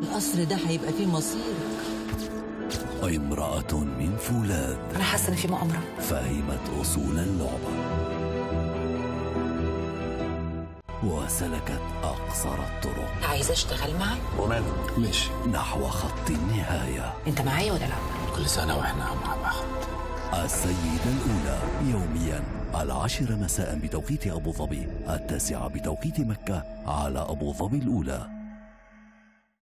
القصر ده هيبقى فيه مصير امرأة من فولاذ انا حاسه ان في مؤامره فهمت أصول اللعبة وسلكت أقصر الطرق عايزه اشتغل معك وماله ماشي نحو خط النهاية انت معايا ولا لا كل سنة واحنا مع بعض السيدة الأولى يوميا العاشرة مساء بتوقيت أبو ظبي التاسعة بتوقيت مكة على أبو ظبي الأولى